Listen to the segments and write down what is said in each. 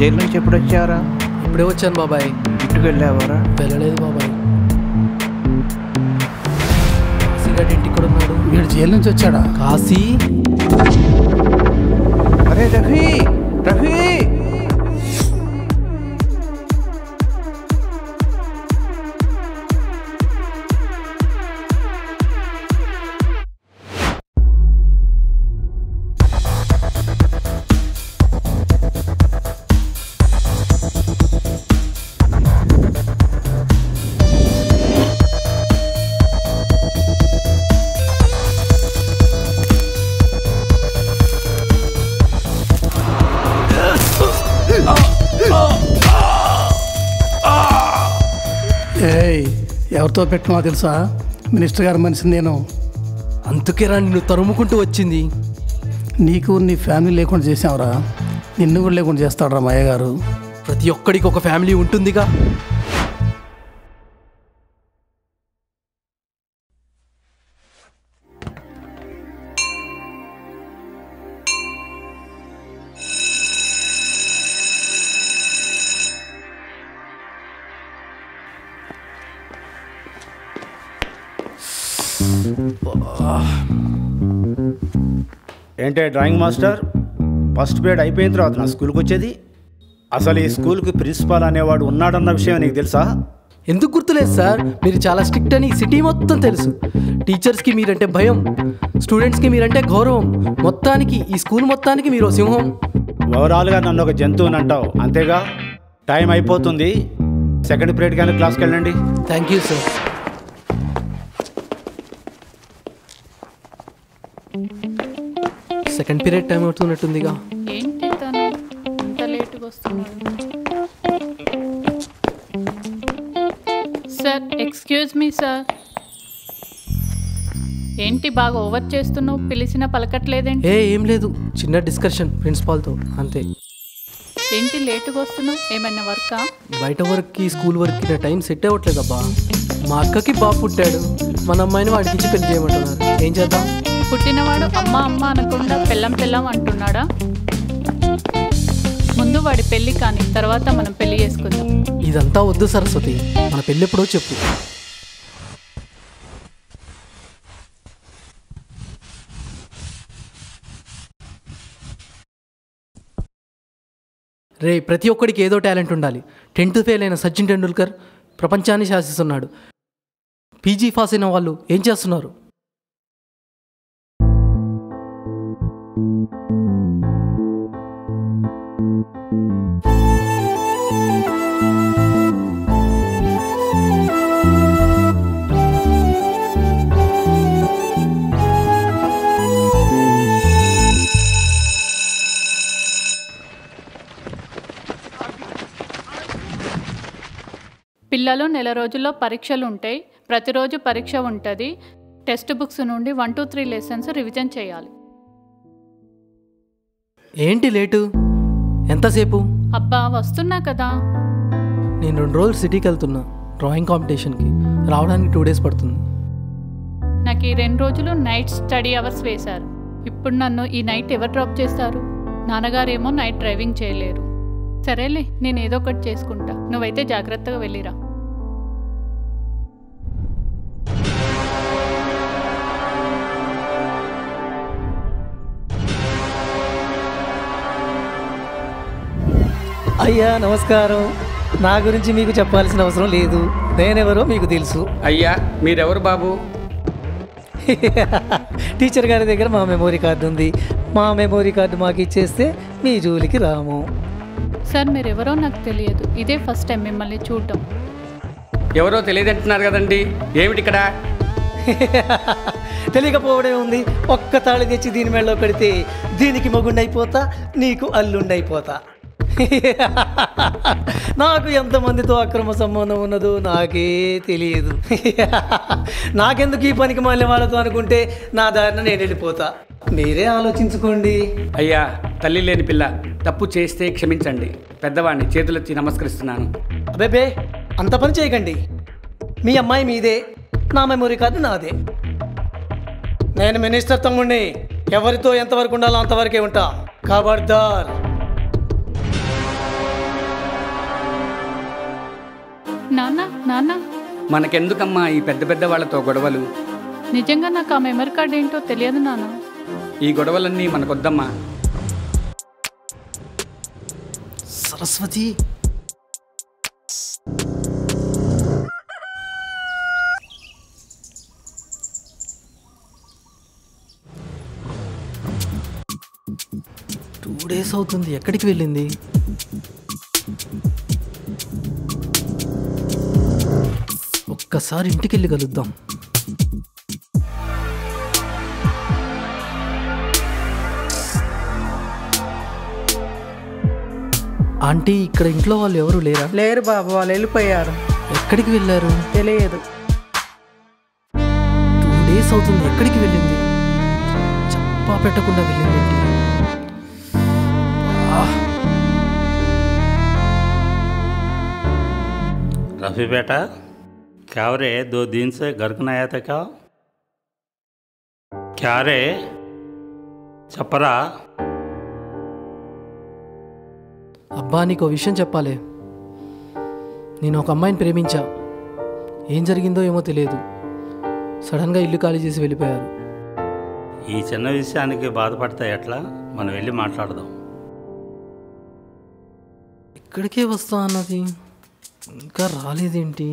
Jail నుంచి ఎప్పుడు వచ్చావరా ఇప్పుడే వచ్చాను బాబాయ్ ఇంటికి వెళ్ళావరా వెళ్ళలేదు బాబాయ్ సిగరెట్ ఇంటికి కూడా ఉన్నాడు వీడు జైలు నుంచి వచ్చాడా కాశీ అరే రఫీ రఫీ ఏయ్ ఎవరితో పెట్టినా తెలుసా మినిస్టర్ గారి మనిషిని నేను అందుకేరా నిన్ను తరుముకుంటూ వచ్చింది నీకు నీ ఫ్యామిలీ లేకుండా చేసావురా నిన్ను కూడా లేకుండా చేస్తాడురా మా అయ్య గారు ప్రతి ఒక్కడికి ఒక ఫ్యామిలీ ఉంటుందిగా ఏంటే డ్రాయింగ్ మాస్టర్ ఫస్ట్ పీరియడ్ అయిపోయిన తర్వాత నా స్కూల్కి వచ్చేది అసలు ఈ స్కూల్కి ప్రిన్సిపాల్ అనేవాడు ఉన్నాడన్న విషయం నీకు తెలుసా ఎందుకు గుర్తులేదు సార్ మీరు చాలా స్ట్రిక్ట్ అని సిటీ మొత్తం తెలుసు టీచర్స్కి మీరంటే భయం స్టూడెంట్స్కి మీరంటే గౌరవం మొత్తానికి ఈ స్కూల్ మొత్తానికి మీరు ఓ సింహం ఓవరాల్గా నన్ను ఒక జంతువుని అంటావు అంతేగా టైం అయిపోతుంది సెకండ్ పీరియడ్ కానీ క్లాస్కి వెళ్ళండి thank you sir second period time అవుతున్నట్టుందిగా ఏంటి తను అంత లేటుగా వస్తున్నాడు సార్ ఎక్స్క్యూజ్ మీ సార్ ఏంటి బాగా ఓవర్ చేస్తున్నావు పిలిచిన పలకట్లేదేంటి ఏ ఏం లేదు చిన్న డిస్కషన్ ప్రిన్సిపాల్తో అంతే ఏంటి లేటుగా వస్తున్నావు ఏమైనా వర్కా బయట వర్క్కి స్కూల్ వర్క్కి నా టైం సెట్ అవ్వట్లేదు అబ్బా మా అక్కకి బాబు పుట్టాడు మన అమ్మాయిని వాడికి ఇచ్చి పెళ్లి చేయమంటున్నారు ఏం చేద్దాం పుట్టినవాడు అమ్మ అమ్మ అనకుండా పెళ్ళం పెళ్ళం అంటున్నాడా ముందు వాడి పెళ్ళి కానీ తర్వాత మనం పెళ్లి చేసుకుందాం ఇదంతా వద్దు సరస్వతి మన పెళ్ళి ఎప్పుడో చెప్పు రే ప్రతి ఒక్కడికి ఏదో టాలెంట్ ఉండాలి టెన్త్ ఫెయిల్ అయిన సచిన్ టెండూల్కర్ ప్రపంచాన్ని శాసిస్తున్నాడు పీజీ పాస్ అయిన వాళ్ళు ఏం చేస్తున్నారు పిల్లలు నెల రోజుల్లో పరీక్షలు ఉంటాయి ప్రతిరోజు పరీక్ష ఉంటుంది టెక్స్ట్ బుక్స్ నుండి one two three lessons revision చేయాలి ఏంటి లేటు ఎంతసేపు అబ్బా వస్తున్నా కదా నేను రెండు రోజులు సిటీకి వెళ్తున్నా డ్రాయింగ్ కాంపిటీషన్కి రావడానికి టూ డేస్ పడుతుంది నాకు ఈ రెండు రోజులు నైట్ స్టడీ అవర్స్ వేశారు ఇప్పుడు నన్ను ఈ నైట్ ఎవరు డ్రాప్ చేస్తారు నాన్నగారేమో నైట్ డ్రైవింగ్ చేయలేరు సరేలే నేను ఏదో ఒకటి చేసుకుంటా నువ్వైతే జాగ్రత్తగా వెళ్ళిరా అయ్యా నమస్కారం నా గురించి మీకు చెప్పాల్సిన అవసరం లేదు నేనెవరో మీకు తెలుసు అయ్యా మీరెవరు బాబు టీచర్ గారి దగ్గర మా మెమోరీ కార్డు ఉంది మా మెమోరీ కార్డు మాకు ఇచ్చేస్తే మీ జోలికి రాము సార్ మీరు ఎవరో నాకు తెలియదు ఇదే ఫస్ట్ టైం మిమ్మల్ని చూడటం ఎవరో తెలియదంటున్నారు కదండి ఏమిటి ఇక్కడ తెలియకపోవడే ఉంది ఒక్క తాళి తెచ్చి దీని మెడలో పెడితే దీనికి మొగుండైపోతా నీకు అల్లుండైపోతా నాకు ఎంతమందితో అక్రమ సంబంధం ఉన్నదో నాకే తెలియదు నాకెందుకు ఈ పనికి మళ్ళీ వాళ్ళతో అనుకుంటే నా దారిన నేను వెళ్ళిపోతా మీరే ఆలోచించుకోండి అయ్యా తల్లి లేని పిల్ల తప్పు చేస్తే క్షమించండి పెద్దవాడిని చేతులెత్తి నమస్కరిస్తున్నాను అబేబే అంత పని చేయకండి మీ అమ్మాయి మీదే నా మెమొరీ కార్డు నాదే నేను మినిస్టర్ తమ్ముడిని ఎవరితో ఎంతవరకు ఉండాలో అంతవరకే ఉంటా ఖబర్దార్ నాన్న నాన్న మనకెందుకమ్మా ఈ పెద్ద పెద్ద వాళ్ళతో గొడవలు నిజంగా నాకు ఆ మెమరీ కార్డ్ ఏంటో తెలియదు నాన్న ఈ గొడవలన్నీ మనకొద్దమ్మా సరస్వతి టూ డేస్ అవుతుంది ఎక్కడికి వెళ్ళింది ఒక్కసారి ఇంటికి వెళ్ళి కలుద్దాం ఆంటీ ఇక్కడ ఇంట్లో వాళ్ళు ఎవరు లేరా లేరు బాబు వాళ్ళు వెళ్ళిపోయారు ఎక్కడికి వెళ్ళారు తెలియదు టూ డేస్ అవుతుంది ఎక్కడికి వెళ్ళింది చెప్పా పెట్టకుండా వెళ్ళింది ఏంటి रफ़ी बेटा क्या रे दो दिन से घर को नहीं आया था क्या क्या रे చెప్పరా అబ్బా నీకు విషయం చెప్పాలి నేను ఒక అమ్మాయిని ప్రేమించా ఏం జరిగిందో ఏమో తెలియదు సడన్గా ఇల్లు ఖాళీ చేసి వెళ్ళిపోయారు ఈ చిన్న విషయానికి బాధపడితే ఎట్లా మనం వెళ్ళి మాట్లాడదాం ఇక్కడికే వస్తా అన్నది ఇంకా రాలేదేంటి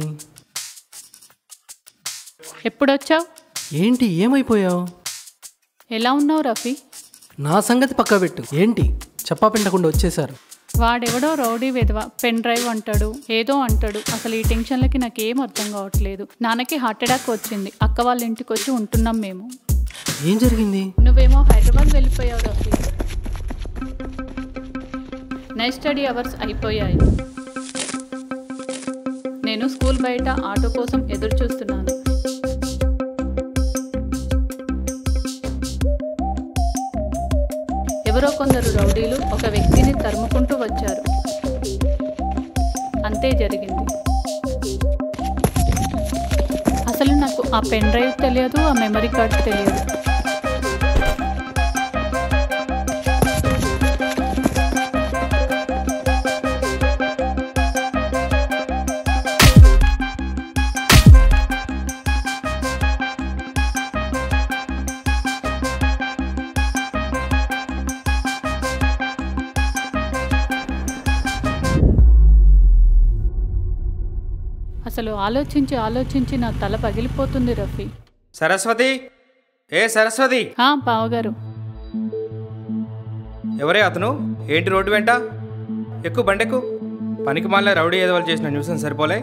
ఎప్పుడొచ్చావు ఏంటి ఏమైపోయావు ఎలా ఉన్నావు రఫీ నా సంగతి పక్క పెట్టు ఏంటి చెప్పా పెట్టకుండా వచ్చేసారు వాడెవడో రౌడీ విధవ పెన్ డ్రైవ్ అంటాడు ఏదో అంటాడు అసలు ఈ టెన్షన్లకి నాకేం అర్థం కావట్లేదు నాన్నకి హార్ట్ అటాక్ వచ్చింది అక్క వాళ్ళ ఇంటికి వచ్చి ఉంటున్నాం మేము ఏం జరిగింది నువ్వేమో హైదరాబాద్ వెళ్ళిపోయావు రఫీ నైట్ స్టడీ అవర్స్ అయిపోయాయి నేను స్కూల్ బయట ఆటో కోసం ఎదురు చూస్తున్నాను ఎవరో కొందరు రౌడీలు ఒక వ్యక్తిని తరుముకుంటూ వచ్చారు అంతే జరిగింది అసలు నాకు ఆ పెన్ డ్రైవ్ తెలియదు ఆ మెమరీ కార్డ్ తెలియదు అసలు ఆలోచించి ఆలోచించి నా తల పగిలిపోతుంది రఫీ సరస్వతి ఏ సరస్వతి ఆ, బావగారు ఎవరే అతను ఏంటి రోడ్డు వెంట ఎక్కువ బండెక్కు పనికి మాలిన రౌడీ ఏదో వాళ్ళు చేసిన న్యూసెన్స్ సరిపోలే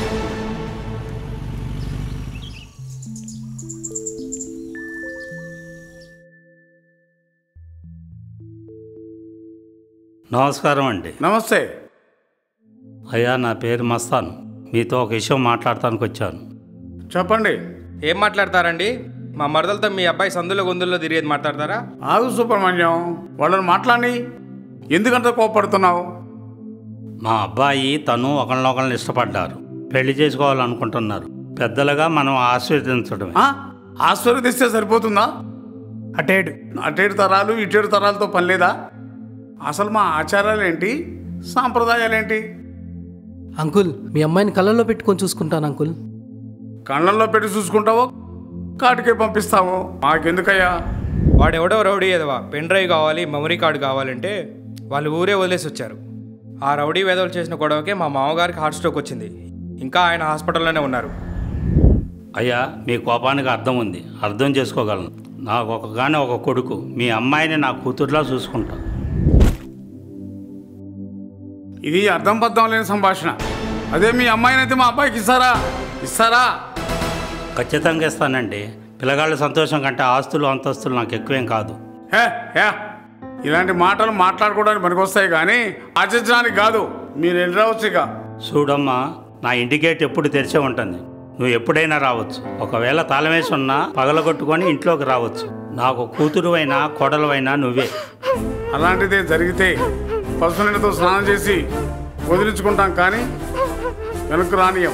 నమస్కారం అండి నమస్తే అయ్యా నా పేరు మస్తాన్ మీతో ఒక విషయం మాట్లాడటానికి వచ్చాను చెప్పండి ఏం మాట్లాడతారండి మా మరదలతో మీ అబ్బాయి సందులో గొంతుల్లో తిరిగేది మాట్లాడతారా ఆగు సుబ్రహ్మణ్యం వాళ్ళని మాట్లాడి ఎందుకంత కోపడుతున్నావు మా అబ్బాయి తను ఒకళ్ళనొకళ్ళని ఇష్టపడ్డారు పెళ్లి చేసుకోవాలనుకుంటున్నారు పెద్దలుగా మనం ఆశీర్వదించడమే ఆ? ఆశీర్వదిస్తే సరిపోతుందా అటేడు అటేడు తరాలు ఇటేడు తరాలతో పని లేదా అసలు మా ఆచారాలు ఏంటి సాంప్రదాయాలేంటి అంకుల్ మీ అమ్మాయిని కళ్ళల్లో పెట్టుకొని చూసుకుంటాను అంకుల్ కళ్ళల్లో పెట్టి చూసుకుంటావో కాటికే పంపిస్తావో మాకెందుకయ్యా వాడెవడో రౌడీ ఏదవా పెన్ డ్రైవ్ కావాలి మెమరీ కార్డు కావాలంటే వాళ్ళు ఊరే వదిలేసి వచ్చారు ఆ రౌడీ వేదవులు చేసిన గొడవకే మా మామగారికి హార్ట్ స్ట్రోక్ వచ్చింది ఇంకా ఆయన హాస్పిటల్లోనే ఉన్నారు అయ్యా మీ కోపానికి అర్థం ఉంది అర్థం చేసుకోగలను నాకు ఒకగానే ఒక కొడుకు మీ అమ్మాయిని నా కూతురులా చూసుకుంటా ఇది అర్థం పద్ధం లేని సంభాషణ అదే మీ అమ్మాయినైతే మా అబ్బాయికి ఇస్తారా ఇస్తారా ఖచ్చితంగా ఇస్తానండి పిల్లగాళ్ళ సంతోషం కంటే ఆస్తులు అంతస్తులు నాకు ఎక్కువేం కాదు హే హే ఇలాంటి మాటలు మాట్లాడుకోవడానికి పనికొస్తాయి కానీ ఆచరించడానికి కాదు మీరు వెళ్ళి రావచ్చు ఇక చూడమ్మా నా ఇండికేట్ ఎప్పుడు తెరిచే ఉంటుంది నువ్వు ఎప్పుడైనా రావచ్చు ఒకవేళ తాళమేసి ఉన్నా పగలగొట్టుకొని ఇంట్లోకి రావచ్చు నాకు కూతురు అయినా కోడలు నువ్వే అలాంటిదే జరిగితే పసుపునీటితో స్నానం చేసి వదిలించుకుంటాం కానీ వెనక్కు రానియం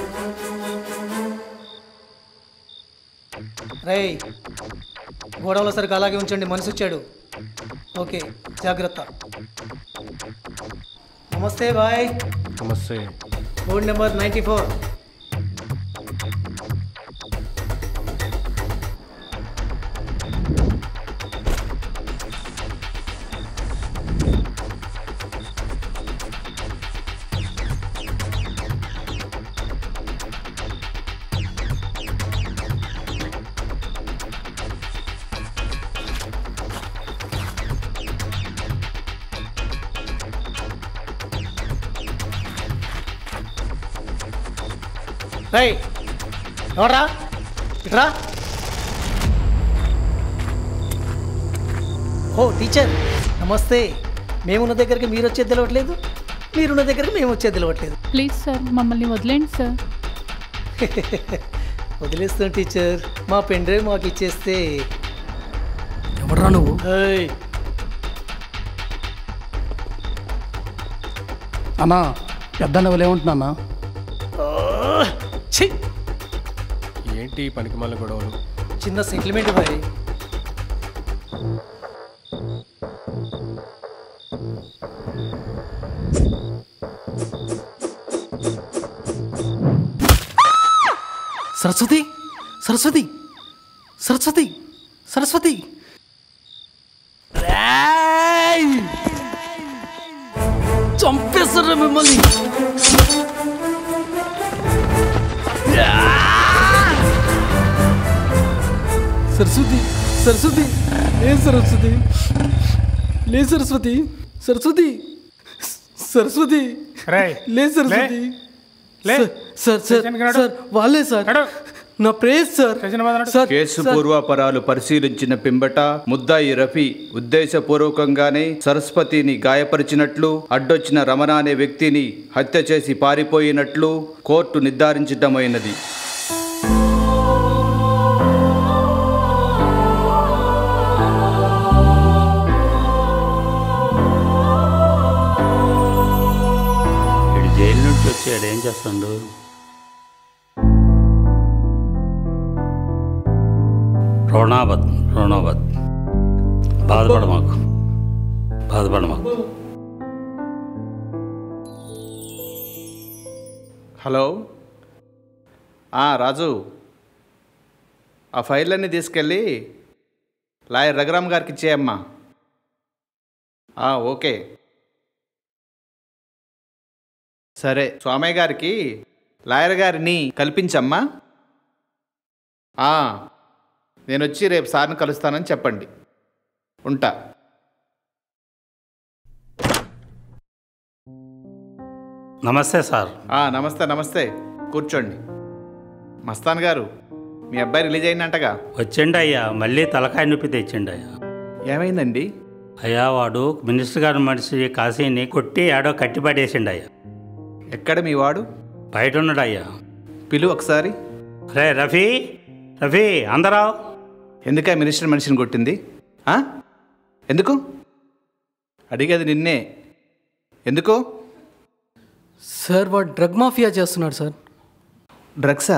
రేయ్ గోడవల సరికి అలాగే ఉంచండి మనిషి వచ్చాడు ఓకే జాగ్రత్త నమస్తే బాయ్ నమస్తే బోర్డ్ నెంబర్ నైంటీ ఫోర్ రై ఎవరా ఇట్రా ఓ టీచర్ నమస్తే మేమున్న దగ్గరికి మీరు వచ్చేది తెలవట్లేదు మీరున్న దగ్గరికి మేము వచ్చేది తెలవట్లేదు ప్లీజ్ సార్ మమ్మల్ని వదిలేండి సార్ వదిలేస్తాం టీచర్ మా పెన్ డ్రైవ్ మాకు ఇచ్చేస్తే ఎవడ్రా నువ్వు ఏయ్, అన్నా పెద్ద నువ్వులు ఏమంటున్నా ఆ, ఛీ ఏంటి పనికి మళ్ళీ గొడవలు చిన్న సెటిల్మెంట్ మరి సరస్వతి సరస్వతి సరస్వతి సరస్వతి రేయ్! చంపేస్తారా మిమ్మల్ని సరస్వతి సరస్వతి ఏ సరస్వతి లే సరస్వతి సరస్వతి సరస్వతి రేయ్, లే సరస్వతి లే. సార్, సార్ సార్ స్టేషన్కి నడు. సార్ వాళ్ళే సార్ నడు. నా ప్రేస్ సార్ స్టేషన్ మీద నడు. సార్ కేసు సార్, పూర్వాపరాలు పరిశీలించిన పిమ్మట ముద్దాయి రఫీ ఉద్దేశపూర్వకంగానే సరస్వతిని గాయపరిచినట్లు అడ్డొచ్చిన రమణ అనే వ్యక్తిని హత్య చేసి పారిపోయినట్లు కోర్టు నిర్ధారించటమైనది వీడు జైలు నుంచి వచ్చాడు ఏం చేస్తాడు రోణాబత్ రోణాబత్ బాధపడ మాకు బాధపడ మాకు హలో ఆ, రాజు ఆ ఫైళ్ళన్నీ తీసుకెళ్ళి లాయర్ రఘురామ్ గారికి ఇచ్చేయమ్మా ఆ, ఓకే సరే స్వామయ్య గారికి లాయర్ గారిని కల్పించమ్మా ఆ, నేను వచ్చి రేపు సార్ని కలుస్తానని చెప్పండి ఉంటా నమస్తే సార్ ఆ, నమస్తే నమస్తే కూర్చోండి మస్తాన్ గారు మీ అబ్బాయి రిలీజ్ అయిందంటగా వచ్చిండు అయ్యా మళ్ళీ తలకాయ నొప్పి తెచ్చిండు అయ్యా ఏమైందండి అయ్యా వాడు మినిస్టర్ గారి మనిషి కాశీని కొట్టి ఆడో కట్టిపడేసిండు అయ్యా ఎక్కడ మీ వాడు బయట ఉన్నాడు అయ్యా పిలువు ఒకసారి రే రఫీ రఫీ అందరావు ఎందుకే మినిస్టర్ మనిషిని కొట్టింది ఆ? ఎందుకు అడిగేది నిన్నే ఎందుకు సార్ వాడు డ్రగ్ మాఫియా చేస్తున్నాడు సార్ డ్రగ్సా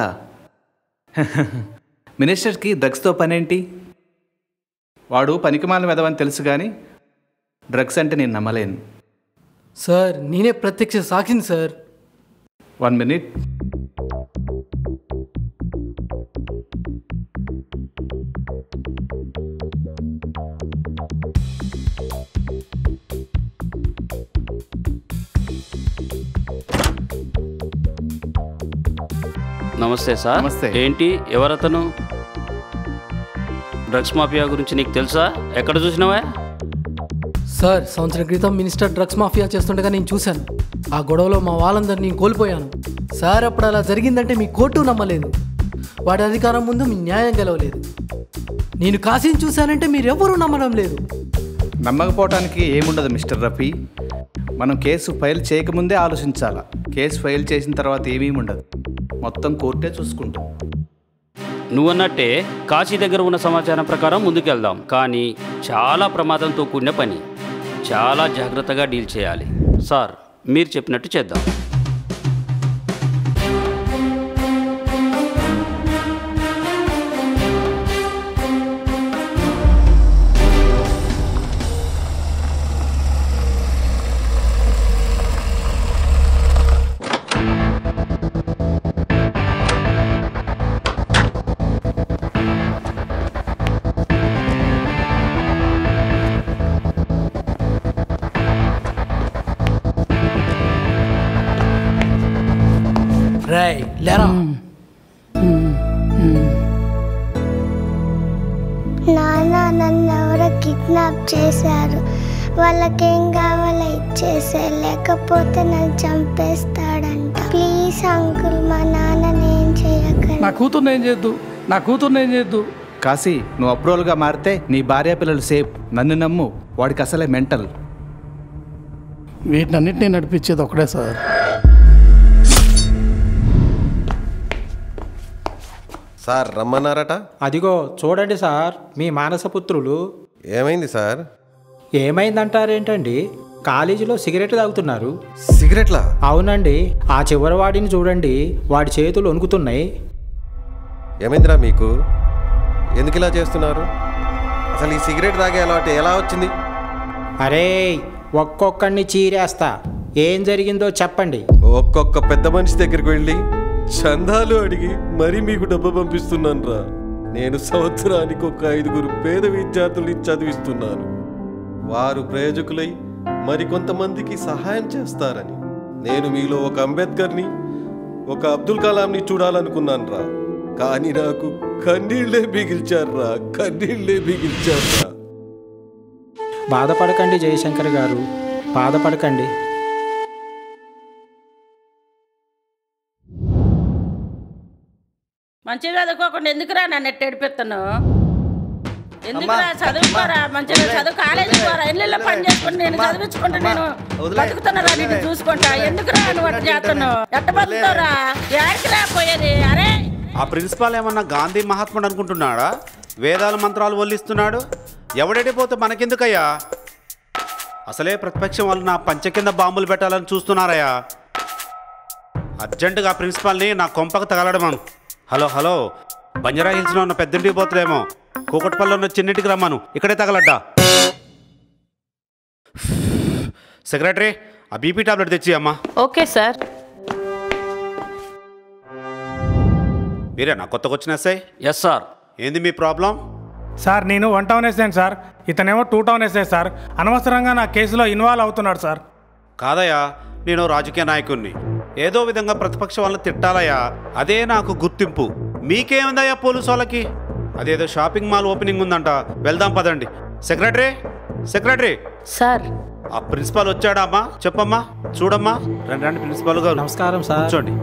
మినిస్టర్కి డ్రగ్స్తో పనేంటి వాడు పనికిమాల మెదవని తెలుసు కానీ డ్రగ్స్ అంటే నేను నమ్మలేను సార్ నేనే ప్రత్యక్ష సాక్షిని సార్ వన్ మినిట్ నమస్తే సార్ నమస్తే. ఏంటి ఎవరతను డ్రగ్స్ మాఫియా గురించి నీకు తెలుసా ఎక్కడ చూసినావా సార్ సంవత్సరం క్రితం మినిస్టర్ డ్రగ్స్ మాఫియా చేస్తుండగా నేను చూశాను ఆ గొడవలో మా వాళ్ళందరినీ కోల్పోయాను సార్ అప్పుడు అలా జరిగిందంటే మీ కోర్టు నమ్మలేదు వాడి అధికారం ముందు మీ న్యాయం గెలవలేదు నేను కాశీని చూశానంటే మీరెవ్వరూ నమ్మడం లేదు నమ్మకపోవటానికి ఏముండదు మిస్టర్ రఫీ మనం కేసు ఫైల్ చేయకముందే ఆలోచించాలా కేసు ఫైల్ చేసిన తర్వాత ఏమీ ఉండదు మొత్తం కోర్టే చూసుకుంటాం నువ్వన్నట్టే కాశీ దగ్గర ఉన్న సమాచారం ప్రకారం ముందుకెళ్దాం కానీ చాలా ప్రమాదంతో కూడిన పని చాలా జాగ్రత్తగా డీల్ చేయాలి సార్ మీరు చెప్పినట్టు చేద్దాం రాయ్ లేరా నాన్న నన్ను ఎవరో కిడ్నాప్ చేశారు వాళ్ళకేం కావాలో ఇచ్చేసే లేకపోతే నన్ను చంపేస్తాడంట ప్లీజ్ అంకుల్ మా నాన్నని ఏం నా కూతుర్ని ఏం చేయొద్దు నా కూతుర్ని ఏం చేయొద్దు కాశీ నువ్వు అప్రూవల్గా మారితే నీ భార్య పిల్లలు సేఫ్ నన్ను నమ్ము వాడికి అసలే మెంటల్ వీటినన్నింటినీ నడిపించేది ఒకడే సార్ సార్ రమ్మన్నారట అదిగో చూడండి సార్ మీ మానసపుత్రులు ఏమైంది సార్ ఏమైందంటారేంటండి కాలేజీలో సిగరెట్ తాగుతున్నారు సిగరెట్లా అవునండి ఆ చివరి వాడిని చూడండి వాడి చేతులు వణుకుతున్నాయి ఏమైందిరా మీకు ఎందుకు ఇలా చేస్తున్నారు అసలు ఈ సిగరెట్ తాగే అలవాటు ఎలా వచ్చింది అరే ఒక్కొక్కడిని చీరేస్తా ఏం జరిగిందో చెప్పండి ఒక్కొక్క పెద్ద మనిషి దగ్గరికి వెళ్ళి చందాలు అడిగి మరీ మీకు డబ్బు పంపిస్తున్నాను రా నేను సంవత్సరానికి ఒక ఐదుగురు పేద విద్యార్థుల్ని చదివిస్తున్నాను వారు ప్రయోజకులై మరికొంతమందికి సహాయం చేస్తారని నేను మీలో ఒక అంబేద్కర్ని ఒక అబ్దుల్ కలాంని చూడాలనుకున్నాను రా కానీ నాకు కన్నీళ్లే మిగిల్చారా కన్నీళ్లే మిగిల్చారా బాధపడకండి జయశంకర్ గారు బాధపడకండి మంచిగా చదువుకోకుండా ఎందుకురా నన్ను ఎట్ట ఏడిపిస్తున్నావు ఎందుకురా చదువుకోరా మంచిగా చదువు కాలేజీ పోరా ఇల్లు పని చేసుకుంటే నేను చదివించుకుంటా నేను బతుకుతున్నారా నేను చూసుకుంటా ఎందుకురా నువ్వు అట్ట చేస్తున్నావు ఎట్ట బతుకుతావురా ఎక్కడికి రాపోయేది అరే ఆ ప్రిన్సిపాల్ ఏమన్నా గాంధీ మహాత్ముడు అనుకుంటున్నాడా వేదాల మంత్రాలు వల్లిస్తున్నాడు ఎవడెడిపోతే మనకెందుకయ్యా అసలే ప్రతిపక్షం వాళ్ళు నా పంచ కింద బాంబులు పెట్టాలని చూస్తున్నారయ్యా అర్జెంటుగా ఆ ప్రిన్సిపాల్ని నా కొంపకు తగలడమను హలో హలో బంజారా హిల్స్లో ఉన్న పెద్దింటికి పోతుందేమో కూకట్పల్లిలో ఉన్న చిన్నింటికి రమ్మను ఇక్కడే తగలడ్డా సెక్రటరీ ఆ బీపీ టాబ్లెట్ తెచ్చి అమ్మా ఓకే సార్ మీరేనా కొత్తగా వచ్చిన ఎస్ఐ ఎస్ సార్ ఏంది మీ ప్రాబ్లం సార్ నేను వన్ టౌన్ వేసాను సార్ ఇతనేమో టూ టౌన్ వేసాను సార్ అనవసరంగా నా కేసులో ఇన్వాల్వ్ అవుతున్నాడు సార్ కాదయ్యా నేను రాజకీయ నాయకుడిని ఏదో విధంగా ప్రతిపక్ష వాళ్ళని తిట్టాలయ్యా అదే నాకు గుర్తింపు మీకేముందయ్యా పోలీసు వాళ్ళకి అదేదో షాపింగ్ మాల్ ఓపెనింగ్ ఉందంట వెళ్దాం పదండి సెక్రటరీ సెక్రటరీ సార్ ఆ ప్రిన్సిపాల్ వచ్చాడా అమ్మా చెప్పమ్మా చూడమ్మా రండి రండి ప్రిన్సిపాల్ గారు నమస్కారం సార్ కూర్చోండి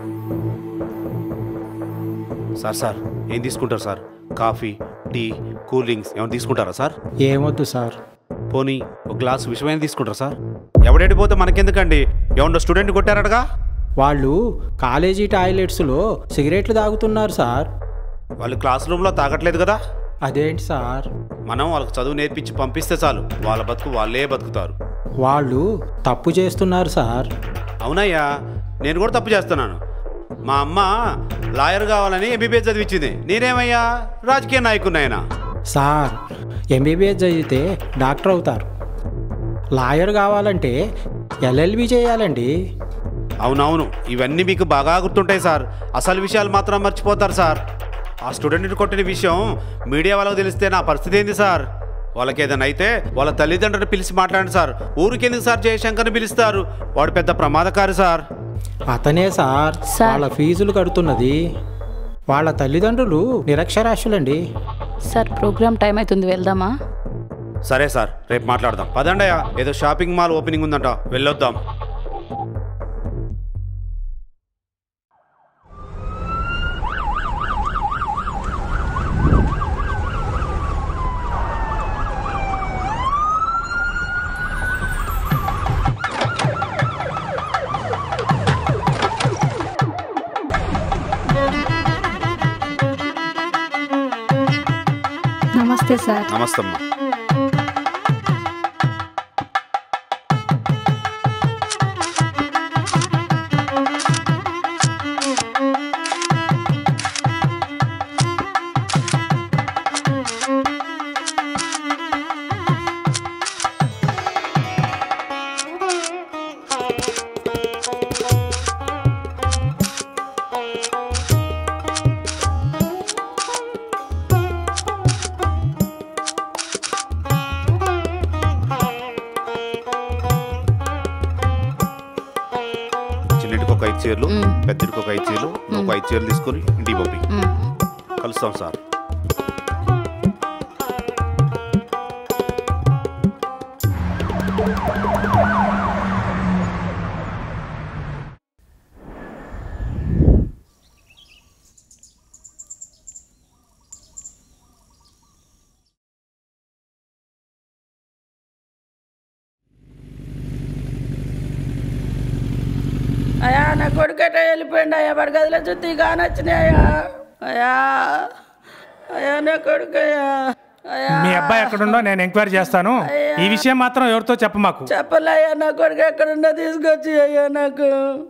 సార్ సార్ ఏం తీసుకుంటారు sir coffee tea cool drinks ఏమైనా తీసుకుంటారా సార్ ఏమొద్దు సార్ పోనీ ఒక గ్లాస్ విషమైన తీసుకుంటారా సార్ ఎవడెడి పోతే మనకెందుకండి ఏమన్నా స్టూడెంట్ కొట్టారటగా వాళ్ళు కాలేజీ టాయిలెట్స్లో సిగరెట్లు తాగుతున్నారు సార్ వాళ్ళు క్లాస్ రూమ్లో తాగట్లేదు కదా అదేంటి సార్ మనం వాళ్ళకి చదువు నేర్పించి పంపిస్తే చాలు వాళ్ళ బతుకు వాళ్ళే బతుకుతారు వాళ్ళు తప్పు చేస్తున్నారు సార్ అవునయ్యా నేను కూడా తప్పు చేస్తున్నాను మా అమ్మ లాయర్ కావాలని ఎంబీబీఎస్ చదివించింది నేనేమయ్యా రాజకీయ నాయకున్నాయనా సార్ ఎంబీబీఎస్ చదివితే డాక్టర్ అవుతారు లాయర్ కావాలంటే ఎల్ఎల్బి చేయాలండి అవునవును ఇవన్నీ మీకు బాగా గుర్తుంటాయి సార్ అసలు విషయాలు మాత్రం మర్చిపోతారు సార్ ఆ స్టూడెంట్ని కొట్టిన విషయం మీడియా వాళ్ళకి తెలిస్తే నా పరిస్థితి ఏంది సార్ వాళ్ళకి ఏదైనా అయితే వాళ్ళ తల్లిదండ్రులు పిలిచి మాట్లాడండి సార్ ఊరికెందుకు సార్ జయశంకర్ని పిలుస్తారు వాడు పెద్ద ప్రమాదకారి సార్ అతనే సార్ వాళ్ళ ఫీజులు కడుతున్నది వాళ్ళ తల్లిదండ్రులు నిరక్షరాస్యులండి సార్ ప్రోగ్రామ్ టైం అవుతుంది వెళ్దామా సరే సార్ రేపు మాట్లాడదాం పదండయ్యా ఏదో షాపింగ్ మాల్ ఓపెనింగ్ ఉందంట వెళ్ళొద్దాం నమస్తే సార్ నమస్తే అమ్మా చిన్నింటికి ఒక ఐదు చీరలు పెద్దడికి ఒక ఐదు చీరలు నువ్వు ఒక ఐదు చీరలు తీసుకొని ఇంటికి పంపి కలుస్తాం సార్ నా కొడుకట వెళ్ళిపోయిండు అయ్యా వాడి గదిలో చుట్టూ కానొచ్చినాయా అయ్యా అయ్యా నా కొడుకయ్యా అయ్యా మీ అబ్బాయి ఎక్కడుండో నేను ఎంక్వైరీ చేస్తాను ఈ విషయం మాత్రం ఎవరితో చెప్ప మాకు చెప్పలయ్యా నా కొడుకు ఎక్కడున్నా తీసుకొచ్చి అయ్యా నాకు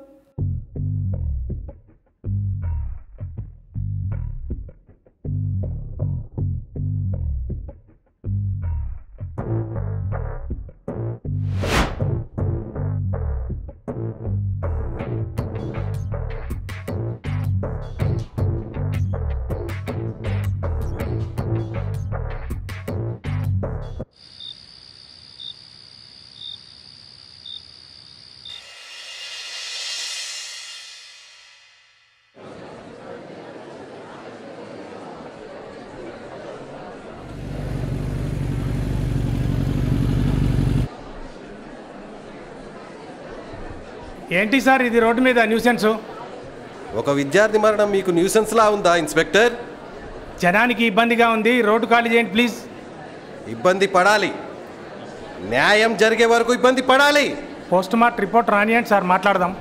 ఏంటి సార్ ఇది రోడ్డు మీద న్యూసెన్స్ ఒక విద్యార్థి మరణం మీకు న్యూసెన్స్ లా ఉందా ఇన్స్పెక్టర్ జనానికి ఇబ్బందిగా ఉంది రోడ్డు ఖాళీ చేయండి ప్లీజ్ ఇబ్బంది పడాలి న్యాయం జరిగే వరకు ఇబ్బంది పడాలి పోస్ట్ మార్ట్ రిపోర్ట్ రానియండి సార్ మాట్లాడదాం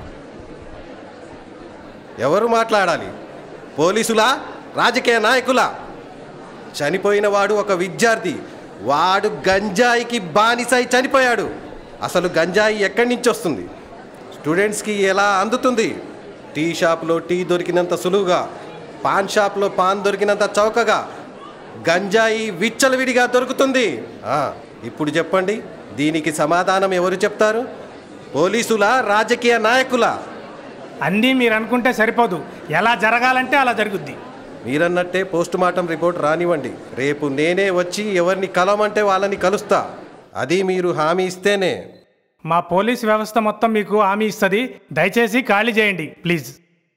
ఎవరు మాట్లాడాలి పోలీసులా రాజకీయ నాయకులా చనిపోయిన వాడు ఒక విద్యార్థి వాడు గంజాయికి బానిసై చనిపోయాడు అసలు గంజాయి ఎక్కడి నుంచి వస్తుంది స్టూడెంట్స్కి ఎలా అందుతుంది టీ షాప్లో టీ దొరికినంత సులువుగా పాన్ షాప్లో పాన్ దొరికినంత చౌకగా గంజాయి విచ్చలవిడిగా దొరుకుతుంది ఆ, ఇప్పుడు చెప్పండి దీనికి సమాధానం ఎవరు చెప్తారు పోలీసులా రాజకీయ నాయకులా అన్నీ మీరు అనుకుంటే సరిపోదు ఎలా జరగాలంటే అలా జరుగుద్ది మీరన్నట్టే పోస్ట్ మార్టం రిపోర్ట్ రానివ్వండి రేపు నేనే వచ్చి ఎవరిని కలవమంటే వాళ్ళని కలుస్తా అది మీరు హామీ ఇస్తేనే మా పోలీస్ వ్యవస్థ మొత్తం మీకు హామీ ఇస్తుంది దయచేసి ఖాళీ చేయండి ప్లీజ్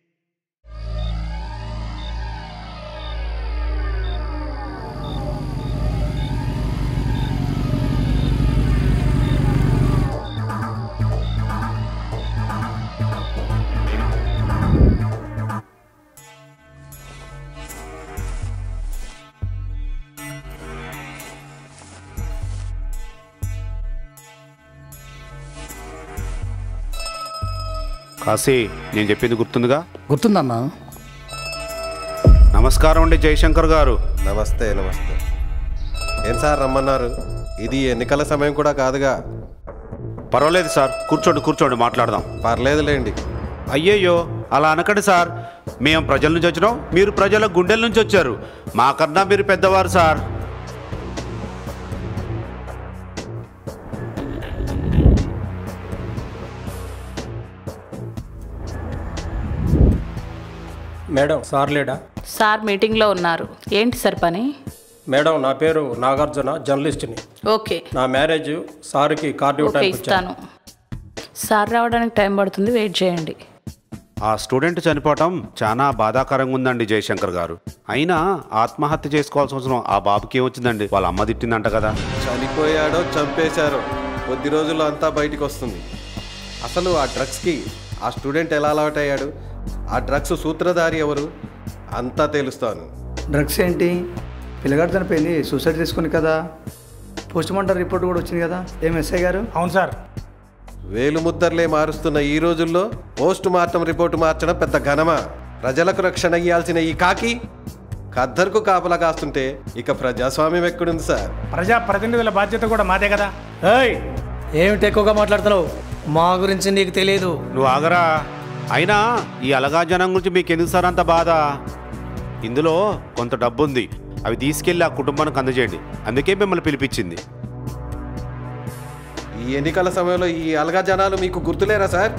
కాశీ నేను చెప్పింది గుర్తుందిగా గుర్తుందన్నా నమస్కారం అండి జయశంకర్ గారు నమస్తే నమస్తే ఏం సార్ రమ్మన్నారు ఇది ఎన్నికల సమయం కూడా కాదుగా పర్వాలేదు సార్ కూర్చోండి కూర్చోండి మాట్లాడదాం పర్లేదులేండి అయ్యయ్యో అలా అనకండి సార్ మేము ప్రజల నుంచి వచ్చినాం మీరు ప్రజల గుండెల నుంచి వచ్చారు మాకన్నా మీరు పెద్దవారు సార్ మేడం సార్ లేడా సార్ మీటింగ్లో ఉన్నారు ఏంటి సార్ పని మేడం నా పేరు నాగార్జున జర్నలిస్ట్ని ఓకే నా మ్యారేజ్ సార్కి కార్డు ఓకే ఇవ్వడానికి వచ్చాను ఇస్తాను సార్ రావడానికి టైం పడుతుంది వెయిట్ చేయండి ఆ స్టూడెంట్ చనిపోవటం చాలా బాధాకరంగా ఉందండి జయశంకర్ గారు అయినా ఆత్మహత్య చేసుకోవాల్సిన అవసరం ఆ బాబుకి ఏమొచ్చిందండి వాళ్ళ అమ్మ తిట్టిందంట కదా చనిపోయాడో చంపేశారో కొద్ది రోజుల్లో అంతా బయటికి వస్తుంది అసలు ఆ డ్రగ్స్కి ఆ స్టూడెంట్ ఎలా అలవాటయ్యాడు ఆ డ్రగ్స్ సూత్రధారి ఎవరు అంతా తెలుస్తాను డ్రగ్స్ ఏంటి పిల్లగాడు చనిపోయింది సూసైడ్ చేసుకుని కదా పోస్ట్ మార్టం రిపోర్ట్ కూడా వచ్చింది కదా ఏం ఎస్ఐ గారు అవును సార్ వేలు ముద్దర్లే మారుస్తున్న ఈ రోజుల్లో పోస్ట్ మార్టం రిపోర్టు మార్చడం పెద్ద ఘనమా ప్రజలకు రక్షణ ఇయ్యాల్సిన ఈ కాకి ఖద్దరుకు కాపలా కాస్తుంటే ఇక ప్రజాస్వామ్యం ఎక్కడుంది సార్ ప్రజా ప్రతినిధుల బాధ్యత కూడా మాదే కదా ఏయ్ ఏమిటి ఎక్కువగా మాట్లాడుతున్నావు మా గురించి నీకు తెలియదు నువ్వు ఆగరా అయినా ఈ అలగా జనం గురించి మీకు ఎందుకు సార్ అంత బాధ ఇందులో కొంత డబ్బు ఉంది అవి తీసుకెళ్ళి ఆ కుటుంబానికి అందజేయండి అందుకే మిమ్మల్ని పిలిపించింది ఈ ఎన్నికల సమయంలో ఈ అలగా జనాలు మీకు గుర్తులేరా సార్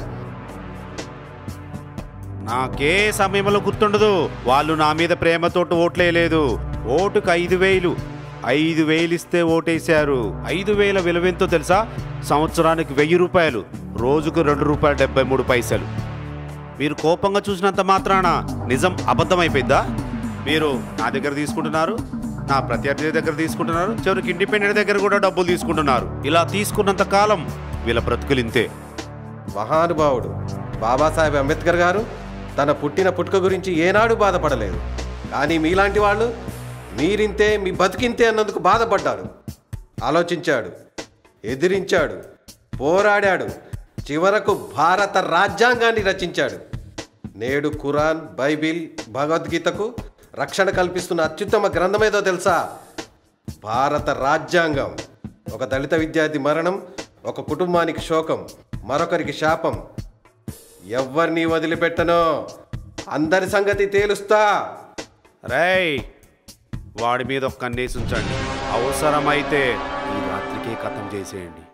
నాకే సమయంలో గుర్తుండదు వాళ్ళు నా మీద ప్రేమతోటి ఓట్లేయలేదు ఓటుకు ఐదు వేలు ఐదు వేలు ఇస్తే ఓటేశారు ఐదు వేల విలువెంతో తెలుసా సంవత్సరానికి వెయ్యి రూపాయలు రోజుకు రెండు రూపాయలు డెబ్బై మూడు పైసలు మీరు కోపంగా చూసినంత మాత్రాన నిజం అబద్ధమైపోయిందా మీరు నా దగ్గర తీసుకుంటున్నారు నా ప్రత్యర్థి దగ్గర తీసుకుంటున్నారు చివరికి ఇండిపెండెంట్ దగ్గర కూడా డబ్బులు తీసుకుంటున్నారు ఇలా తీసుకున్నంత కాలం వీళ్ళ బ్రతుకులింతే మహానుభావుడు బాబాసాహెబ్ అంబేద్కర్ గారు తన పుట్టిన పుట్టుక గురించి ఏనాడు బాధపడలేదు కానీ మీలాంటి వాళ్ళు మీరింతే మీ బతికింతే అన్నందుకు బాధపడ్డాడు ఆలోచించాడు ఎదిరించాడు పోరాడాడు చివరకు భారత రాజ్యాంగాన్ని రచించాడు నేడు ఖురాన్ బైబిల్ భగవద్గీతకు రక్షణ కల్పిస్తున్న అత్యుత్తమ గ్రంథం ఏదో తెలుసా భారత రాజ్యాంగం ఒక దళిత విద్యార్థి మరణం ఒక కుటుంబానికి శోకం మరొకరికి శాపం ఎవ్వరిని వదిలిపెట్టనో అందరి సంగతి తేలుస్తా రేయ్ వాడి మీద ఒక కన్నేసి ఉంచండి అవసరమైతే ఈ రాత్రికే కథం చేసేయండి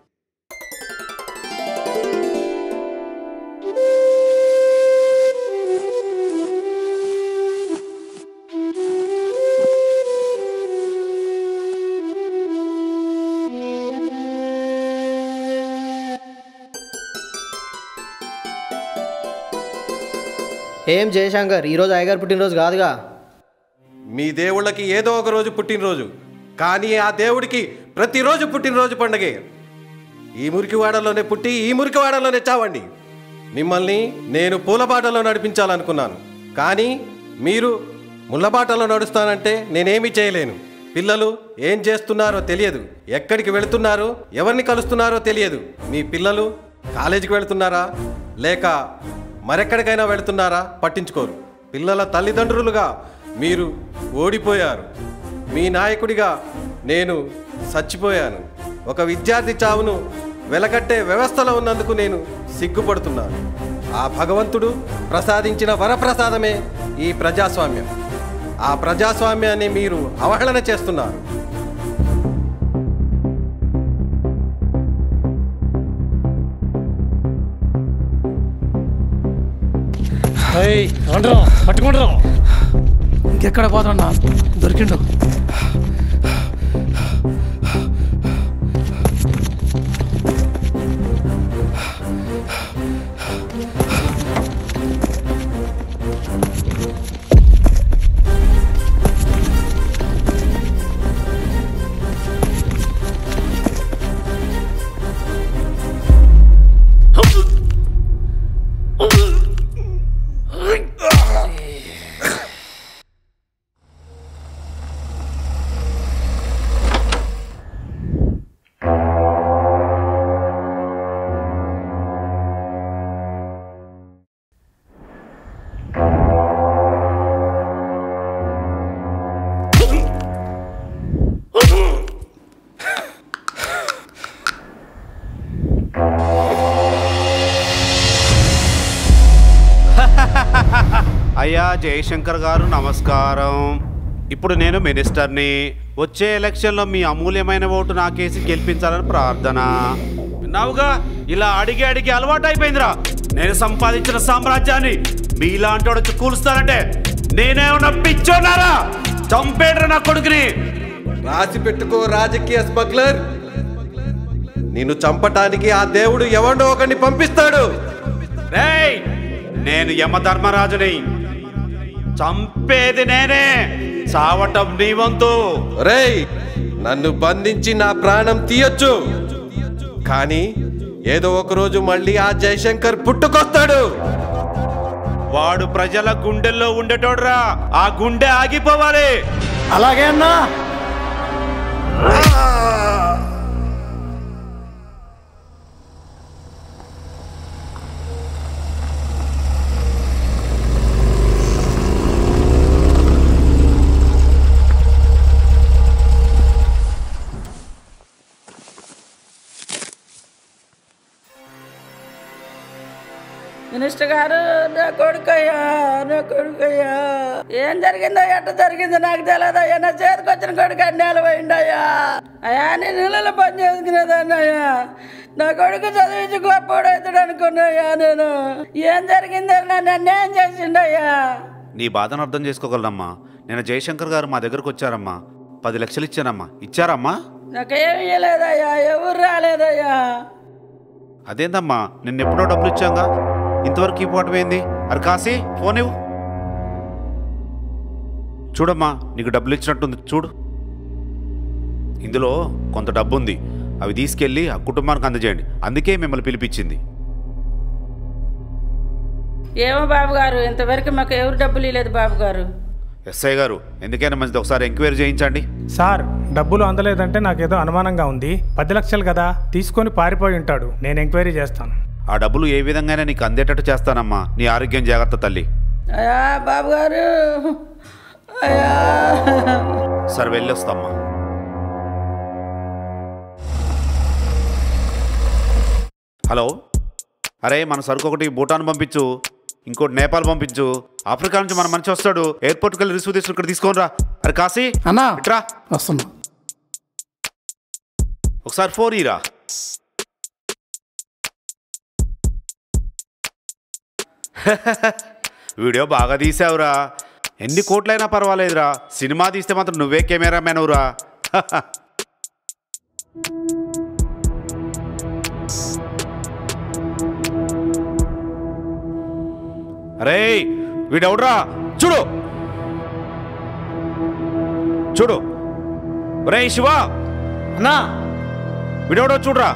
ఏం జయశంకర్ ఈరోజు అయ్యగారు పుట్టినరోజు కాదుగా మీ దేవుళ్ళకి ఏదో ఒక రోజు పుట్టినరోజు కానీ ఆ దేవుడికి ప్రతిరోజు పుట్టినరోజు పండగే ఈ మురికివాడలోనే పుట్టి ఈ మురికివాడలోనే చావండి మిమ్మల్ని నేను పూలబాటలో నడిపించాలనుకున్నాను కానీ మీరు ముళ్ళబాటలో నడుస్తానంటే నేనేమీ చేయలేను పిల్లలు ఏం చేస్తున్నారో తెలియదు ఎక్కడికి వెళుతున్నారో ఎవరిని కలుస్తున్నారో తెలియదు మీ పిల్లలు కాలేజీకి వెళుతున్నారా లేక మరెక్కడికైనా వెళుతున్నారా పట్టించుకోరు పిల్లల తల్లిదండ్రులుగా మీరు ఓడిపోయారు మీ నాయకుడిగా నేను చచ్చిపోయాను ఒక విద్యార్థి చావును వెలకట్టే వ్యవస్థలో ఉన్నందుకు నేను సిగ్గుపడుతున్నాను ఆ భగవంతుడు ప్రసాదించిన వరప్రసాదమే ఈ ప్రజాస్వామ్యం ఆ ప్రజాస్వామ్యాన్ని మీరు అవహేళన చేస్తున్నారు పట్టుకుంటారా ఇంకెక్కడ పోతున్నా దొరికిండు అయ్యా జయశంకర్ గారు నమస్కారం ఇప్పుడు నేను మినిస్టర్ని వచ్చే ఎలక్షన్లో మీ అమూల్యమైన ఓటు నాకేసి గెలిపించాలని ప్రార్థన విన్నావుగా ఇలా అడిగి అడిగి అలవాటు అయిపోయిందిరా నేను సంపాదించిన సామ్రాజ్యాన్ని మీలాంటి వాడు వచ్చి కూలుస్తానంటే నేనేమన్నా పిచ్చోన్నారా చంపేడ్రా నా కొడుకుని రాసి పెట్టుకో రాజకీయ స్మగ్లర్ నిన్ను చంపటానికి ఆ దేవుడు ఎవడో ఒకరిని పంపిస్తాడు రేయ్ నేను యమధర్మరాజుని చంపేది నేనే చావటం నీ వంతు రేయ్ నన్ను బంధించి నా ప్రాణం తీయొచ్చు కానీ ఏదో ఒక రోజు మళ్ళీ ఆ జయశంకర్ పుట్టుకొస్తాడు వాడు ప్రజల గుండెల్లో ఉండేటోడ్రా ఆ గుండె ఆగిపోవాలి అలాగే అన్నా మినిస్టర్ గారు నా కొడుకయ్యా నా కొడుకయ్యా ఏం జరిగిందో ఎట్ట జరిగిందో నాకు తెలియదయ్యా నా చేతికి వచ్చిన కొడుకు అన్యాలు పోయిండయ్యా అయ్యా నేను ఇళ్ళలో పని చేసుకునేదాన్నయ్యా నా కొడుకు చదివించి గొప్పవాడు అవుతాడు అనుకున్నాయ్యా నేను ఏం జరిగిందో నన్ను అన్యాయం చేసిండయ్యా నీ బాధను అర్థం చేసుకోగలనమ్మా నేను జయశంకర్ గారు మా దగ్గరకు వచ్చారమ్మా పది లక్షలు ఇచ్చానమ్మా ఇచ్చారమ్మా నాకేం ఇవ్వలేదయ్యా ఎవరు రాలేదయ్యా అదేందమ్మా నిన్న ఎప్పుడో డబ్బులు ఇచ్చాంగా ఇంతవరకు ఇవ్వటమేంది అరే కాసి ఫోన్ ఇవ్వు చూడమ్మా నీకు డబ్బులు ఇచ్చినట్టుంది చూడు ఇందులో కొంత డబ్బు ఉంది అవి తీసుకెళ్ళి ఆ కుటుంబానికి అందజేయండి అందుకే మిమ్మల్ని పిలిపించింది ఏమో బాబు గారు ఇంతవరకు మాకు ఎవరు డబ్బులు ఇవ్వలేదు బాబు గారు ఎస్ఐ గారు ఎందుకైనా మంచిది ఒకసారి ఎంక్వైరీ చేయించండి సార్ డబ్బులు అందలేదంటే నాకేదో అనుమానంగా ఉంది పది లక్షలు కదా తీసుకొని పారిపోయి ఉంటాడు నేను ఎంక్వైరీ చేస్తాను ఆ డబ్బులు ఏ విధంగానే నీకు అందేటట్టు చేస్తానమ్మా నీ ఆరోగ్యం జాగ్రత్త తల్లి అయ్యా బాబు గారు అయ్యా సరే వెళ్ళొస్తామ్మా హలో అరే మన సరుకు ఒకటి భూటాన్ పంపించు ఇంకోటి నేపాల్ పంపించు ఆఫ్రికా నుంచి మన మనిషి వస్తాడు ఎయిర్పోర్ట్కి వెళ్ళి రిసీవ్ తీసుకుని ఇక్కడ తీసుకొని రా అరే కాశీ అన్నా ఇట్రా వస్తున్నా ఒకసారి ఫోన్ ఇరా వీడియో బాగా తీసావురా ఎన్ని కోట్లైనా పర్వాలేదురా సినిమా తీస్తే మాత్రం నువ్వే కెమెరా మ్యానవురా అరే వీడెవడ్రా చూడు చూడు రే శివ అన్నా వీడెవడో చూడరా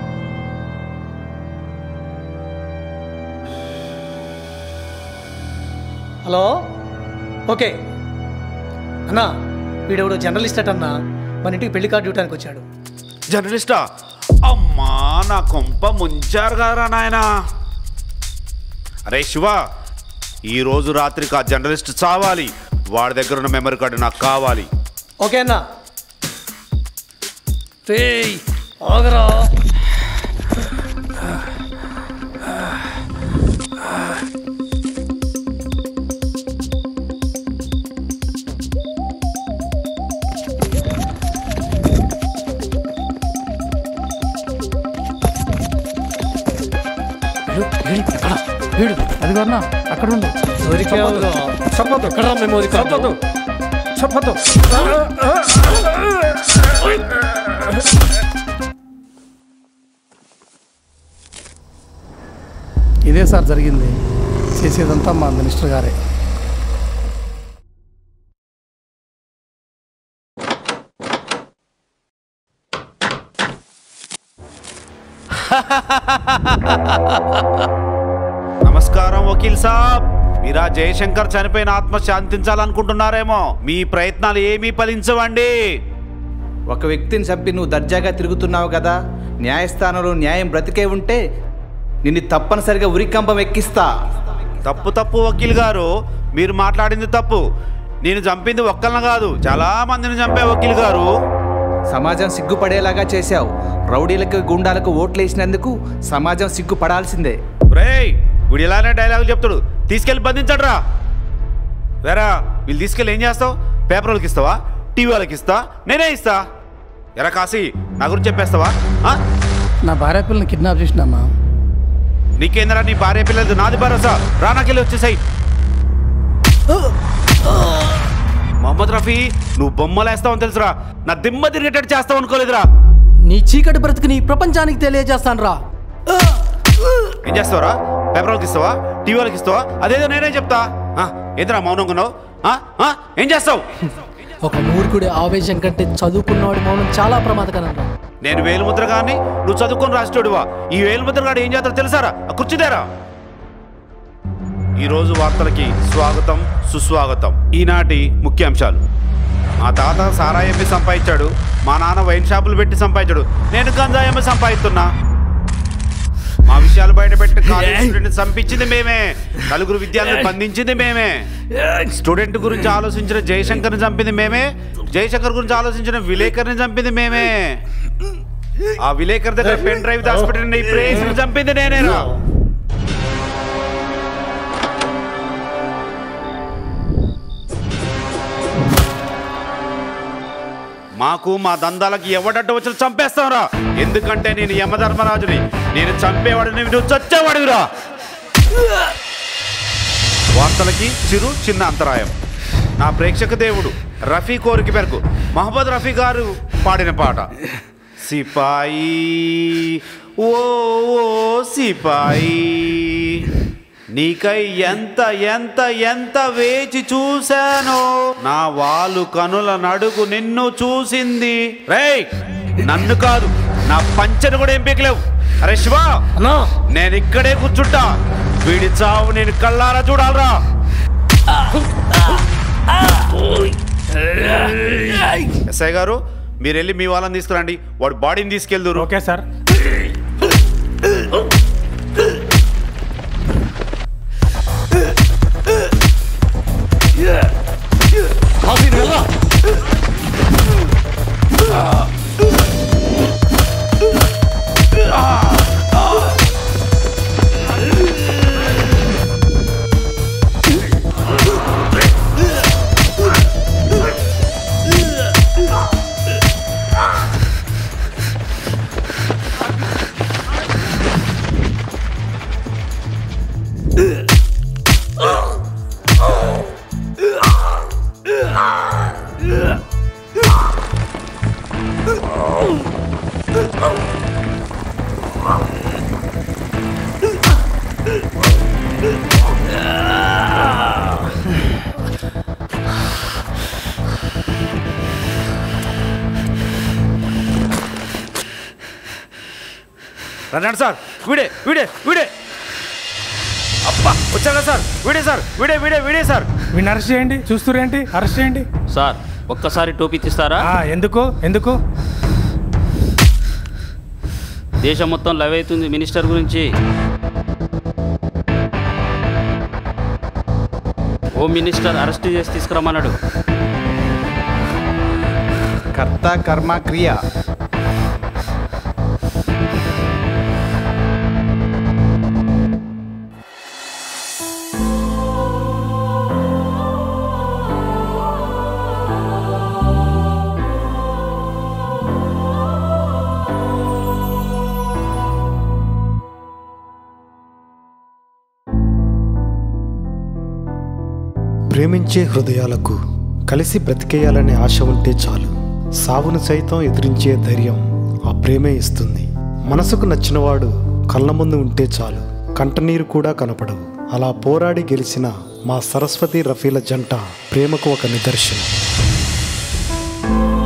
హలో ఓకే అన్నా వీడెవడో జర్నలిస్ట్ అట అన్నా మన ఇంటికి పెళ్లి కార్డు ఇవ్వడానికి వచ్చాడు జర్నలిస్టా అమ్మా నా కొంప ముంచారు గారా నాయనా అరే శివ ఈ రోజు రాత్రికి ఆ జర్నలిస్ట్ చావాలి వాడి దగ్గర ఉన్న మెమరీ కార్డు నాకు కావాలి ఓకే అన్నా రేయ్ ఆగరా వీడు అది అన్నా అక్కడ ఉండు దొరికావురా. చెప్పదు ఎక్కడా మెమోరీ కార్డు? చెప్పదు చెప్పదు ఇదే సార్ జరిగింది చేసేదంతా మా మినిస్టర్ గారే నమస్కారం వకీల్ సాబ్ మీరా జయశంకర్ చనిపోయిన ఆత్మ శాంతించాలనుకుంటున్నారేమో మీ ప్రయత్నాలు ఏమీ ఫలించవండి ఒక వ్యక్తిని చంపి నువ్వు దర్జాగా తిరుగుతున్నావు కదా న్యాయస్థానంలో న్యాయం బ్రతికే ఉంటే నిన్ను తప్పనిసరిగా ఉరికంపం ఎక్కిస్తా తప్పు తప్పు వకీల్ గారు మీరు మాట్లాడింది తప్పు నేను చంపింది ఒక్కళ్ళని కాదు చాలా మందిని చంపే వకీల్ గారు సమాజం సిగ్గుపడేలాగా చేశావు రౌడీలకు గుండాలకు ఓట్లేసినందుకు సమాజం సిగ్గుపడాల్సిందే రేయ్ వీడు ఇలానే డైలాగ్ చెప్తాడు తీసుకెళ్ళి బంధించడు రా వేరా వీళ్ళు తీసుకెళ్ళి ఏం చేస్తావు పేపర్ వాళ్ళకి ఇస్తావా టీవీ వాళ్ళకి ఇస్తా నేనే ఇస్తా ఎరా కాసి నా గురించి చెప్పేస్తావా ఆ? నా భార్య పిల్లని కిడ్నాప్ చేసినమ్మా నీకేందరా నీ భార్య పిల్లలది నాది భరోసా రానాకెళ్ళి వచ్చేసాయి మొహమ్మద్ రఫీ నువ్వు బొమ్మలేస్తావని తెలుసురా నా దిమ్మ తిరిగేటట్టు చేస్తావు అనుకోలేదురా నీ చీకటి బ్రతుకుని ప్రపంచానికి తెలియజేస్తాను రా ఏం చేస్తావురా పేపర్ వాళ్ళకి ఇస్తావా టీవీ వాళ్ళకి ఇస్తావా అదేదో నేనే చెప్తా ఆ, ఏందిరా మౌనంగా ఉన్నావు ఆ? ఆ? ఏం చేస్తావు ఒక మూర్ఖుడి ఆవేశం కంటే చదువుకున్నవాడి మౌనం చాలా ప్రమాదకరం రా నేను వేలుముద్ర గాని నువ్వు చదువుకొని రాసేటోడువా ఈ వేలుముద్ర గాడు ఏం చేస్తాడో తెలుసారా ఆ కుర్చీదేరా ఈరోజు వార్తలకి స్వాగతం సుస్వాగతం ఈనాటి ముఖ్యాంశాలు మా తాత సారాయమ్మి సంపాదించాడు మా నాన్న వైన్ షాపులు పెట్టి సంపాదించాడు నేను గంజాయమ్మి సంపాదిస్తున్నా మా విషయాలు బయట పెట్టి కాలేజ్ స్టూడెంట్ చంపించింది మేమే నలుగురు విద్యార్థులు బంధించింది మేమే స్టూడెంట్ గురించి ఆలోచించిన జయశంకర్ని చంపింది మేమే జయశంకర్ గురించి ఆలోచించిన విలేకర్ని చంపింది మేమే ఆ విలేకర్ దగ్గర పెన్ డ్రైవ్ దాచిపెట్టిన ఈ ప్రేయస్ని చంపింది నేనేరా మాకు మా దందాలకి ఎవడట్టు వచ్చి చంపేస్తాంరా ఎందుకంటే నేను యమధర్మరాజుని నేను చంపేవాడిని నువ్వు చచ్చేవాడివిరా వార్తలకి చిరు చిన్న అంతరాయం నా ప్రేక్షక దేవుడు రఫీ కోరిక మేరకు మహమ్మద్ రఫీ గారు పాడిన పాట సిపాయి ఓ ఓ సిపాయి నీకై ఎంత ఎంత ఎంత వేచి చూశానో నా వాళ్ళు కనుల నడుగు నిన్ను చూసింది రేయ్ నన్ను కాదు నా పంచను కూడా ఏం పీకలేవు అరే శివ నేను ఇక్కడే కూర్చుంటా వీడి చావు నేను కళ్ళారా చూడాలరా ఎస్ఐ గారు మీరు వెళ్ళి మీ వాళ్ళని తీసుకురండి వాడు బాడీని తీసుకెళ్దురు ఓకే సార్ రండి సార్ వీడే వీడే వీడే అబ్బా వచ్చారా సార్ వీడే సార్ వీడే వీడే వీడే సార్ వీడిని అరెస్ట్ చేయండి చూస్తురేంటి అరెస్ట్ చేయండి సార్ ఒక్కసారి టోపీ తీస్తారా ఆ, ఎందుకు ఎందుకు దేశం మొత్తం లవ్ అవుతుంది మినిస్టర్ గురించి ఓ మినిస్టర్ అరెస్ట్ చేసి తీసుకురమ్మన్నాడు కర్త కర్మ క్రియ ప్రేమించే హృదయాలకు కలిసి బ్రతికేయాలనే ఆశ ఉంటే చాలు సావును సైతం ఎదిరించే ధైర్యం ఆ ప్రేమే ఇస్తుంది మనసుకు నచ్చినవాడు కళ్ళ ముందు ఉంటే చాలు కంటనీరు కూడా కనపడవు అలా పోరాడి గెలిచిన మా సరస్వతి రఫీల జంట ప్రేమకు ఒక నిదర్శనం